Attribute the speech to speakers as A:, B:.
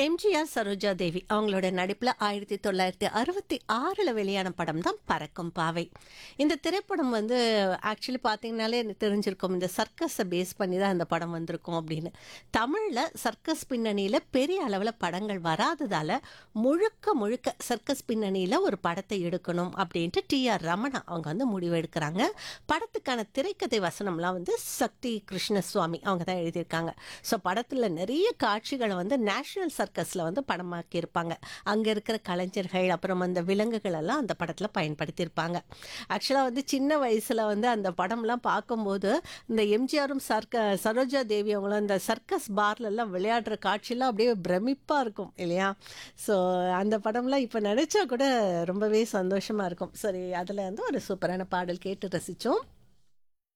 A: எம்ஜிஆர் சரோஜா தேவி அவங்களோட நடிப்பில் ஆயிரத்தி தொள்ளாயிரத்தி அறுபத்தி ஆறில் வெளியான படம் தான் பறக்கும் பாவை இந்த திரைப்படம் வந்து ஆக்சுவலி பார்த்தீங்கனாலே எனக்கு தெரிஞ்சிருக்கும் இந்த சர்க்கஸை பேஸ் பண்ணி தான் இந்த படம் வந்திருக்கும் அப்படின்னு தமிழில் சர்க்கஸ் பின்னணியில் பெரிய அளவில் படங்கள் வராததால் முழுக்க முழுக்க சர்க்கஸ் பின்னணியில் ஒரு படத்தை எடுக்கணும் அப்படின்ட்டு டி ஆர் ரமணா அவங்க வந்து முடிவு எடுக்கிறாங்க படத்துக்கான திரைக்கதை வசனம்லாம் வந்து சக்தி கிருஷ்ணசுவாமி அவங்க தான் எழுதியிருக்காங்க ஸோ படத்தில் நிறைய காட்சிகளை வந்து நேஷனல் சர்க்கஸில் வந்து படமாக்கி இருப்பாங்க அங்கே இருக்கிற கலைஞர்கள் அப்புறம் அந்த விலங்குகள் எல்லாம் அந்த படத்தில் பயன்படுத்தியிருப்பாங்க ஆக்சுவலாக வந்து சின்ன வயசில் வந்து அந்த படம்லாம் பார்க்கும்போது இந்த எம்ஜிஆரும் சர்க்க சரோஜா தேவி அவங்களும் அந்த சர்க்கஸ் பார்லெல்லாம் விளையாடுற காட்சியெல்லாம் அப்படியே பிரமிப்பாக இருக்கும் இல்லையா ஸோ அந்த படம்லாம் இப்போ நினச்சா கூட ரொம்பவே சந்தோஷமாக இருக்கும் சரி அதில் வந்து ஒரு சூப்பரான பாடல் கேட்டு ரசித்தோம்